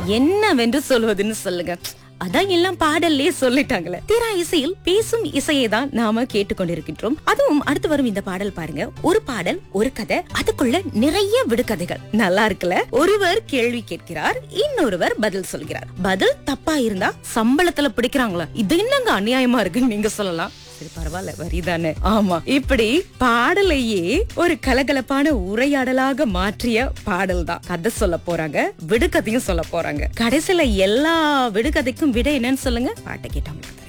என்னவென்று சொல்வதுன்னு சொல்லுங்க அதான் எல்லாம் பாடல்லே சொல்லிட்டாங்களே தீரா இசையில் பேசும் இசையை தான் நாம கேட்டுக்கொண்டிருக்கின்றோம் அதுவும் அடுத்து வரும் இந்த பாடல் பாருங்க ஒரு பாடல் ஒரு கதை அதுக்குள்ள நிறைய விடுகதைகள் நல்லா இருக்குல்ல ஒருவர் கேள்வி கேட்கிறார் இன்னொருவர் பதில் சொல்கிறார் பதில் தப்பா இருந்தா சம்பளத்துல பிடிக்கிறாங்களா இது என்னங்க அநியாயமா இருக்குன்னு நீங்க சொல்லலாம் சரி பரவாயில்ல வரிதானே ஆமா இப்படி பாடலையே ஒரு கலகலப்பான உரையாடலாக மாற்றிய பாடல் தான் கதை சொல்ல போறாங்க விடுகதையும் சொல்ல போறாங்க கடைசியில எல்லா விடுகதைக்கும் விட என்னன்னு சொல்லுங்க பாட்டை கேட்டவங்களுக்கு